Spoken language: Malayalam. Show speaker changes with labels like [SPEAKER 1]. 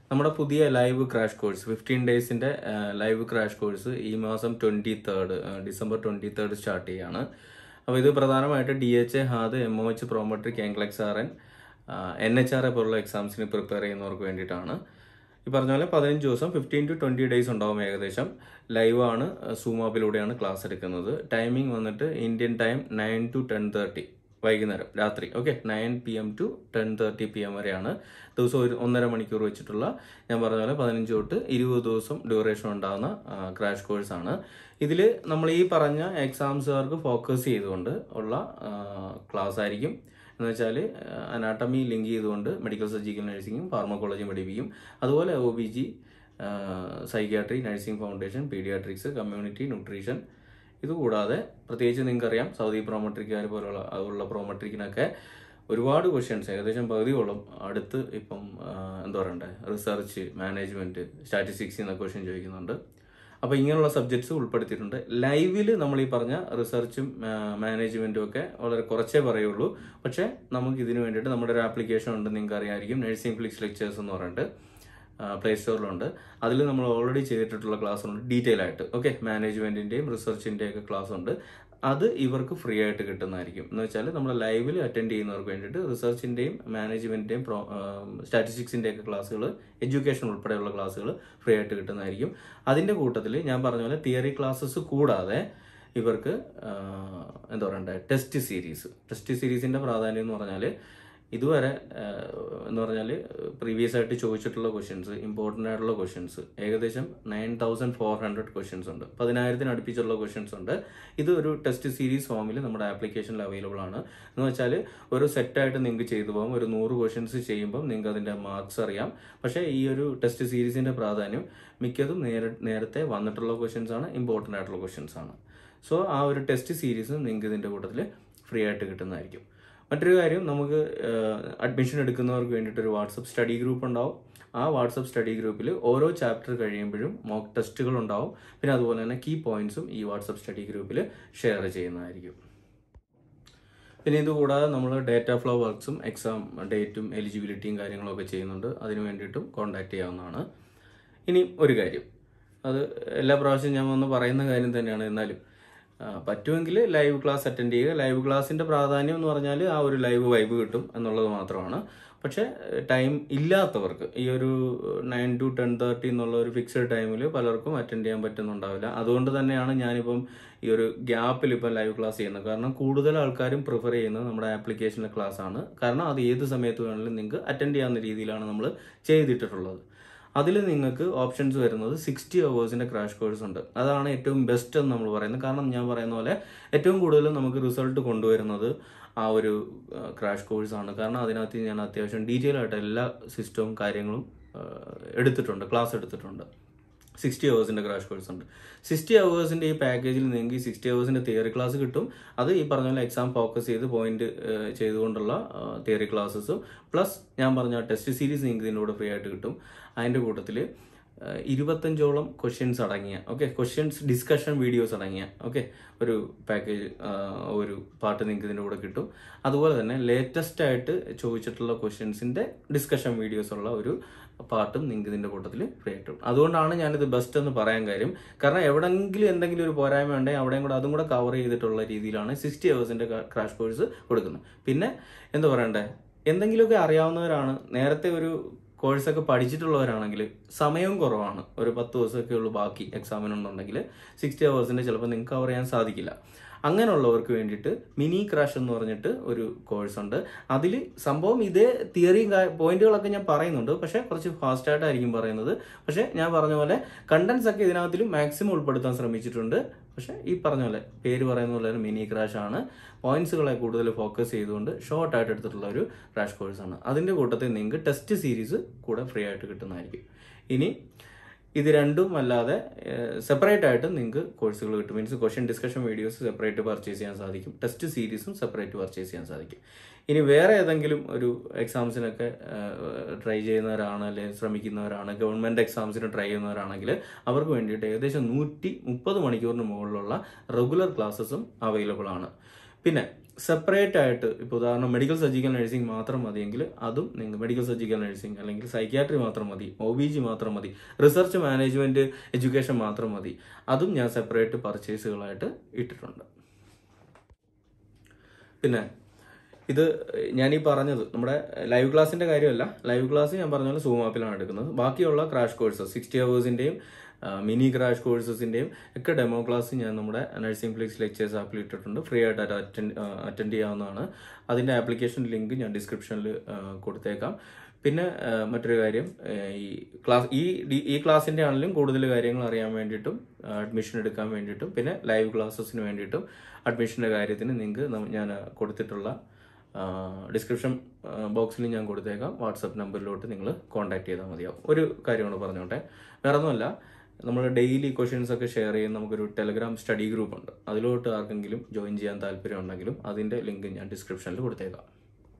[SPEAKER 1] നമ്മുടെ പുതിയ ലൈവ് ക്രാഷ് കോഴ്സ് ഫിഫ്റ്റീൻ ഡേയ്സിന്റെ ലൈവ് ക്രാഷ് കോഴ്സ് ഈ മാസം twenty third December twenty third start ചെയ്യാണ് അപ്പോൾ ഇത് പ്രധാനമായിട്ട് D H A HAAD M O H Prometric NCLEX R N N H R A പോലുള്ള എക്സാംസിന് പ്രിപ്പയർ ചെയ്യുന്നവർക്ക് വേണ്ടിയിട്ടാണ് ഈ പറഞ്ഞ പോലെ പതിനഞ്ച് ദിവസം ഫിഫ്റ്റീൻ ടു ട്വന്റി ഡേയ്സ് ഉണ്ടാവും ഏകദേശം ലൈവ് ആണ് സൂം ആപ്പിലൂടെയാണ് ക്ലാസ് എടുക്കുന്നത് ടൈമിംഗ് വന്നിട്ട് Indian time nine to ten thirty വൈകുന്നേരം രാത്രി okay nine P M to ten thirty P M വരെയാണ് ദിവസം ഒരു ഒന്നര മണിക്കൂർ വെച്ചിട്ടുള്ള ഞാൻ പറഞ്ഞ പോലെ പതിനഞ്ച് തൊട്ട് ഇരുപത് ദിവസം ഡ്യൂറേഷൻ ഉണ്ടാകുന്ന ക്രാഷ് കോഴ്സാണ് ഇതിൽ നമ്മൾ ഈ പറഞ്ഞ എക്സാംസുകാർക്ക് ഫോക്കസ് ചെയ്തുകൊണ്ട് ഉള്ള ക്ലാസ് ആയിരിക്കും എന്ന് വെച്ചാൽ അനാട്ടമി ലിങ്ക് ചെയ്തുകൊണ്ട് മെഡിക്കൽ സർജിക്കൽ നഴ്സിംഗും ഫാർമക്കോളജിയും പഠിപ്പിക്കും അതുപോലെ O B G psychiatry nursing foundation paediatrics community nutrition ഇതുകൂടാതെ പ്രത്യേകിച്ച് നിങ്ങൾക്കറിയാം സൗദി പ്രോമെട്രിക്കാർ പോലുള്ള അതുള്ള പ്രോമെട്രിക്കിനൊക്കെ ഒരുപാട് ക്വസ്റ്റ്യൻസ് ഏകദേശം പകുതിയോളം അടുത്ത് ഇപ്പം ആ, എന്താ പറയണ്ടേ റിസർച്ച് മാനേജ്മെന്റ് സ്റ്റാറ്റിസ്റ്റിക്സ് എന്ന ക്വസ്റ്റ്യൻ ചോദിക്കുന്നുണ്ട് അപ്പോൾ ഇങ്ങനെയുള്ള സബ്ജക്ട്സ് ഉൾപ്പെടുത്തിയിട്ടുണ്ട് ലൈവിൽ നമ്മൾ ഈ പറഞ്ഞ റിസർച്ചും മാനേജ്മെന്റും ഒക്കെ വളരെ കുറച്ചേ പറയുള്ളൂ പക്ഷേ നമുക്ക് ഇതിന് വേണ്ടിയിട്ട് നമ്മുടെ ഒരു ആപ്ലിക്കേഷൻ ഉണ്ട് നിങ്ങൾക്ക് അറിയാമായിരിക്കും നഴ്സിംഗ് ഫ്ലിക്സ് ലെക്ചേഴ്സ് എന്ന് പറഞ്ഞിട്ട് പ്ലേ സ്റ്റോറിലുണ്ട് അതിൽ നമ്മൾ ഓൾറെഡി ചെയ്തിട്ടുള്ള ക്ലാസ് ഉണ്ട് ഡീറ്റെയിൽ ആയിട്ട് ഓക്കെ മാനേജ്മെന്റിന്റെയും റിസർച്ചിന്റെയും ഒക്കെ ക്ലാസ് ഉണ്ട് അത് ഇവർക്ക് ഫ്രീ ആയിട്ട് കിട്ടുന്നതായിരിക്കും എന്ന് വെച്ചാൽ നമ്മൾ ലൈവിൽ അറ്റൻഡ് ചെയ്യുന്നവർക്ക് വേണ്ടിയിട്ട് റിസർച്ചിന്റെയും മാനേജ്മെന്റിന്റെയും സ്റ്റാറ്റിസ്റ്റിക്സിന്റെ ഒക്കെ ക്ലാസ്സുകൾ എഡ്യൂക്കേഷൻ ഉൾപ്പെടെയുള്ള ക്ലാസ്സുകൾ ഫ്രീ ആയിട്ട് കിട്ടുന്നതായിരിക്കും അതിന്റെ കൂട്ടത്തിൽ ഞാൻ പറഞ്ഞ പോലെ തിയറി ക്ലാസ്സസ് കൂടാതെ ഇവർക്ക് ആ, എന്താ പറയണ്ടേ ടെസ്റ്റ് സീരീസ് ടെസ്റ്റ് സീരീസിന്റെ പ്രാധാന്യം എന്ന് പറഞ്ഞാൽ ഇതുവരെ ആ, എന്ന് പറഞ്ഞാൽ പ്രീവിയസ് ആയിട്ട് ചോദിച്ചിട്ടുള്ള ക്വസ്റ്റ്യൻസ് ഇമ്പോർട്ടൻ്റ് ആയിട്ടുള്ള ക്വസ്റ്റ്യൻസ് ഏകദേശം nine thousand four hundred questions ഉണ്ട് പതിനായിരത്തിന് അടുപ്പിച്ചുള്ള ക്വസ്റ്റ്യൻസ് ഉണ്ട് ഇത് ഒരു ടെസ്റ്റ് സീരീസ് ഫോമിൽ നമ്മുടെ ആപ്ലിക്കേഷനിൽ അവൈലബിൾ ആണ് എന്ന് വെച്ചാൽ ഒരു സെറ്റായിട്ട് നിങ്ങൾക്ക് ചെയ്തു പോകും ഒരു നൂറ് ക്വസ്റ്റ്യൻസ് ചെയ്യുമ്പോൾ നിങ്ങൾക്ക് അതിൻ്റെ മാർക്സ് അറിയാം പക്ഷേ ഈ ഒരു ടെസ്റ്റ് സീരീസിൻ്റെ പ്രാധാന്യം മിക്കതും നേര നേരത്തെ വന്നിട്ടുള്ള ക്വസ്റ്റ്യൻസ് ആണ് ഇമ്പോർട്ടൻ്റ് ആയിട്ടുള്ള ക്വസ്റ്റ്യൻസ് ആണ് സോ ആ ഒരു ടെസ്റ്റ് സീരീസ് നിങ്ങൾക്ക് ഇതിൻ്റെ കൂട്ടത്തിൽ ഫ്രീ ആയിട്ട് കിട്ടുന്നതായിരിക്കും മറ്റൊരു കാര്യം നമുക്ക് അഡ്മിഷൻ എടുക്കുന്നവർക്ക് വേണ്ടിയിട്ട് ഒരു വാട്സപ്പ് സ്റ്റഡി ഗ്രൂപ്പ് ഉണ്ടാവും ആ വാട്സപ്പ് സ്റ്റഡി ഗ്രൂപ്പിൽ ഓരോ ചാപ്റ്റർ കഴിയുമ്പോഴും മോക്ക് ടെസ്റ്റുകൾ ഉണ്ടാവും പിന്നെ അതുപോലെ തന്നെ കീ പോയിന്റ്സും ഈ വാട്സപ്പ് സ്റ്റഡി ഗ്രൂപ്പിൽ ഷെയർ ചെയ്യുന്നതായിരിക്കും പിന്നെ ഇത് കൂടാതെ നമ്മൾ ഡേറ്റ ഫ്ലോ വർക്ക്സും എക്സാം ഡേറ്റും എലിജിബിലിറ്റിയും കാര്യങ്ങളൊക്കെ ചെയ്യുന്നുണ്ട് അതിന് വേണ്ടിയിട്ടും കോൺടാക്ട് ചെയ്യാവുന്നതാണ് ഇനി ഒരു കാര്യം അത് എല്ലാ പ്രാവശ്യവും ഞാൻ വന്ന് പറയുന്ന കാര്യം തന്നെയാണ് എന്നാലും ആ, പറ്റുമെങ്കിൽ ലൈവ് ക്ലാസ് അറ്റൻഡ് ചെയ്യുക ലൈവ് ക്ലാസ്സിന്റെ പ്രാധാന്യം എന്ന് പറഞ്ഞാൽ ആ ഒരു ലൈവ് വൈബ് കിട്ടും എന്നുള്ളത് മാത്രമാണ് പക്ഷേ ടൈം ഇല്ലാത്തവർക്ക് ഈ ഒരു നയൻ ടു ടെൻ തേർട്ടി എന്നുള്ള ഒരു ഫിക്സഡ് ടൈമിൽ പലർക്കും അറ്റൻഡ് ചെയ്യാൻ പറ്റുന്നുണ്ടാവില്ല അതുകൊണ്ട് തന്നെയാണ് ഞാനിപ്പം ഈ ഒരു ഗ്യാപ്പിൽ ഇപ്പം ലൈവ് ക്ലാസ് ചെയ്യുന്നത് കാരണം കൂടുതൽ ആൾക്കാരും പ്രിഫർ ചെയ്യുന്നത് നമ്മുടെ ആപ്ലിക്കേഷനിലെ ക്ലാസ് ആണ് കാരണം അത് ഏത് സമയത്ത് വേണമെങ്കിലും നിങ്ങൾക്ക് അറ്റൻഡ് ചെയ്യാവുന്ന രീതിയിലാണ് നമ്മൾ ചെയ്തിട്ടുള്ളത് അതിൽ നിങ്ങൾക്ക് ഓപ്ഷൻസ് വരുന്നത് സിക്സ്റ്റി അവേഴ്സിന്റെ ക്രാഷ് കോഴ്സ് ഉണ്ട് അതാണ് ഏറ്റവും ബെസ്റ്റ് എന്ന് നമ്മൾ പറയുന്നത് കാരണം ഞാൻ പറയുന്ന പോലെ ഏറ്റവും കൂടുതൽ നമുക്ക് റിസൾട്ട് കൊണ്ടുവരുന്നത് ആ ഒരു ക്രാഷ് കോഴ്സ് ആണ് കാരണം അതിനകത്ത് ഞാൻ അത്യാവശ്യം ഡീറ്റെയിൽ ആയിട്ട് എല്ലാ സിസ്റ്റവും കാര്യങ്ങളും ആ, എടുത്തിട്ടുണ്ട് ക്ലാസ് എടുത്തിട്ടുണ്ട് സിക്സ്റ്റി അവേഴ്സിന്റെ ക്രാഷ് കോഴ്സ് ഉണ്ട് സിക്സ്റ്റി അവേഴ്സിന്റെ ഈ പാക്കേജിൽ നിങ്ങൾക്ക് സിക്സ്റ്റി അവേഴ്സിന്റെ തിയറി ക്ലാസ് കിട്ടും അത് ഈ പറഞ്ഞ പോലെ എക്സാം ഫോക്കസ് ചെയ്ത് പോയിന്റ് ചെയ്തുകൊണ്ടുള്ള തിയറി ക്ലാസ്സസും പ്ലസ് ഞാൻ പറഞ്ഞ ടെസ്റ്റ് സീരീസ് നിങ്ങൾക്ക് ഇതിൻ്റെ കൂടെ ഫ്രീ ആയിട്ട് കിട്ടും അതിന്റെ കൂട്ടത്തിൽ ഇരുപത്തഞ്ചോളം ക്വസ്റ്റ്യൻസ് അടങ്ങിയ ഓക്കെ ക്വസ്റ്റ്യൻസ് ഡിസ്കഷൻ വീഡിയോസ് അടങ്ങിയ ഓക്കെ ഒരു പാക്കേജ് ഒരു പാട്ട് നിങ്ങൾക്ക് ഇതിൻ്റെ കൂടെ കിട്ടും അതുപോലെ തന്നെ ലേറ്റസ്റ്റ് ആയിട്ട് ചോദിച്ചിട്ടുള്ള ക്വസ്റ്റ്യൻസിന്റെ ഡിസ്കഷൻ വീഡിയോസ് ഉള്ള ഒരു പാട്ടും നിങ്ങൾക്ക് ഇതിന്റെ കൂട്ടത്തിൽ ഫ്രീ ആയിട്ട് കിട്ടും അതുകൊണ്ടാണ് ഞാനിത് ബെസ്റ്റ് എന്ന് പറയാൻ കാര്യം കാരണം എവിടെങ്കിലും എന്തെങ്കിലും ഒരു പോരായ്മ ഉണ്ടെങ്കിൽ അവിടെയും കൂടെ അതും കൂടെ കവർ ചെയ്തിട്ടുള്ള രീതിയിലാണ് സിക്സ്റ്റി അവേഴ്സിന്റെ ക്രാഷ് കോഴ്സ് കൊടുക്കുന്നത് പിന്നെ എന്താ പറയണ്ടേ എന്തെങ്കിലുമൊക്കെ അറിയാവുന്നവരാണ് നേരത്തെ ഒരു കോഴ്സൊക്കെ പഠിച്ചിട്ടുള്ളവരാണെങ്കിൽ സമയവും കുറവാണ് ഒരു പത്ത് ദിവസമൊക്കെ ഉള്ളൂ ബാക്കി എക്സാമിനുണ്ടെങ്കിൽ സിക്സ്റ്റി അവേഴ്സിന്റെ ചിലപ്പോൾ നിങ്ങൾക്ക് കവർ ചെയ്യാൻ സാധിക്കില്ല അങ്ങനെയുള്ളവർക്ക് വേണ്ടിയിട്ട് മിനി ക്രാഷ് എന്ന് പറഞ്ഞിട്ട് ഒരു കോഴ്സ് ഉണ്ട് അതിൽ സംഭവം ഇതേ തിയറിയും പോയിന്റുകളൊക്കെ ഞാൻ പറയുന്നുണ്ട് പക്ഷേ കുറച്ച് ഫാസ്റ്റ് ആയിട്ടായിരിക്കും പറയുന്നത് പക്ഷേ ഞാൻ പറഞ്ഞ പോലെ കണ്ടന്റ്സ് ഒക്കെ ഇതിനകത്തിൽ മാക്സിമം ഉൾപ്പെടുത്താൻ ശ്രമിച്ചിട്ടുണ്ട് പക്ഷേ ഈ പറഞ്ഞ പോലെ പേര് പറയുന്ന പോലെ തന്നെ മിനി ക്രാഷ് ആണ് പോയിന്റ്സുകളെ കൂടുതൽ ഫോക്കസ് ചെയ്തുകൊണ്ട് ഷോർട്ട് ആയിട്ട് എടുത്തിട്ടുള്ള ഒരു ക്രാഷ് കോഴ്സ് ആണ് അതിന്റെ കൂട്ടത്തിൽ നിങ്ങൾക്ക് ടെസ്റ്റ് സീരീസ് കൂടെ ഫ്രീ ആയിട്ട് കിട്ടുന്നതായിരിക്കും ഇനി ഇത് രണ്ടും അല്ലാതെ സെപ്പറേറ്റ് ആയിട്ട് നിങ്ങൾക്ക് കോഴ്സുകൾ കിട്ടും means question discussion videos separate purchase ചെയ്യാൻ സാധിക്കും ടെസ്റ്റ് സീരീസും സെപ്പറേറ്റ് പർച്ചേസ് ചെയ്യാൻ സാധിക്കും ഇനി വേറെ ഏതെങ്കിലും ഒരു എക്സാംസിനൊക്കെ ട്രൈ ചെയ്യുന്നവരാണ് അല്ലെങ്കിൽ ശ്രമിക്കുന്നവരാണ് ഗവൺമെന്റ് എക്സാംസിന് ട്രൈ ചെയ്യുന്നവരാണെങ്കിൽ അവർക്ക് വേണ്ടിയിട്ട് ഏകദേശം നൂറ്റി മുപ്പത് മണിക്കൂറിന് മുകളിലുള്ള റെഗുലർ ക്ലാസ്സസും അവൈലബിൾ ആണ് പിന്നെ സെപ്പറേറ്റ് ആയിട്ട് ഇപ്പോൾ ഉദാഹരണം മെഡിക്കൽ സർജിക്കൽ നഴ്സിംഗ് മാത്രം മതിയെങ്കിൽ അതും നിങ്ങൾ മെഡിക്കൽ സർജിക്കൽ നഴ്സിംഗ് അല്ലെങ്കിൽ സൈക്യാട്രി മാത്രം മതി ഒ ബി ജി മാത്രം മതി റിസർച്ച് മാനേജ്മെന്റ് എഡ്യൂക്കേഷൻ മാത്രം മതി അതും ഞാൻ സെപ്പറേറ്റ് പർച്ചേസുകളായിട്ട് ഇട്ടിട്ടുണ്ട് പിന്നെ ഇത് ഞാൻ ഈ പറഞ്ഞത് നമ്മുടെ ലൈവ് ക്ലാസ്സിന്റെ കാര്യമല്ല ലൈവ് ക്ലാസ് ഞാൻ പറഞ്ഞ പോലെ സൂം ആപ്പിലാണ് എടുക്കുന്നത് ബാക്കിയുള്ള ക്രാഷ് കോഴ്സസ് സിക്സ്റ്റി അവേഴ്സിന്റെയും മിനി ക്രാഷ് കോഴ്സസിന്റെയും ഒക്കെ ഡെമോ ക്ലാസ് ഞാൻ നമ്മുടെ നഴ്സിംഗ് ഫ്ലിക്സ് ലെക്ചേഴ്സ് ആപ്പിൽ ഇട്ടിട്ടുണ്ട് ഫ്രീ ആയിട്ട് അറ്റൻഡ് അറ്റൻഡ് ചെയ്യാവുന്നതാണ് അതിന്റെ ആപ്ലിക്കേഷൻ ലിങ്ക് ഞാൻ ഡിസ്ക്രിപ്ഷനിൽ കൊടുത്തേക്കാം പിന്നെ ആ, മറ്റൊരു കാര്യം ആ, ഈ ക്ലാസ് ഈ ഡി- ഈ ക്ലാസ്സിന്റെ ആണെങ്കിലും കൂടുതൽ കാര്യങ്ങൾ അറിയാൻ വേണ്ടിയിട്ടും അഡ്മിഷൻ എടുക്കാൻ വേണ്ടിയിട്ടും പിന്നെ ലൈവ് ക്ലാസ്സസിന് വേണ്ടിയിട്ടും അഡ്മിഷന്റെ കാര്യത്തിന് നിങ്ങൾക്ക് ഞാൻ കൊടുത്തിട്ടുള്ള ഡിസ്ക്രിപ്ഷൻ ബോക്സിൽ ഞാൻ കൊടുത്തേക്കാം വാട്സപ്പ് നമ്പറിലോട്ട് നിങ്ങൾ കോൺടാക്ട് ചെയ്താൽ മതിയാവും ഒരു കാര്യമാണ് പറഞ്ഞോട്ടെ വേറെ ഒന്നുമല്ല നമ്മൾ ഡെയിലി ക്വസ്റ്റ്യൻസ് ഒക്കെ ഷെയർ ചെയ്യുന്ന നമുക്കൊരു ടെലഗ്രാം സ്റ്റഡി ഗ്രൂപ്പ് ഉണ്ട് അതിലോട്ട് ആർക്കെങ്കിലും ജോയിൻ ചെയ്യാൻ താല്പര്യം ഉണ്ടെങ്കിലും അതിന്റെ ലിങ്ക് ഞാൻ ഡിസ്ക്രിപ്ഷനിൽ കൊടുത്തേക്കാം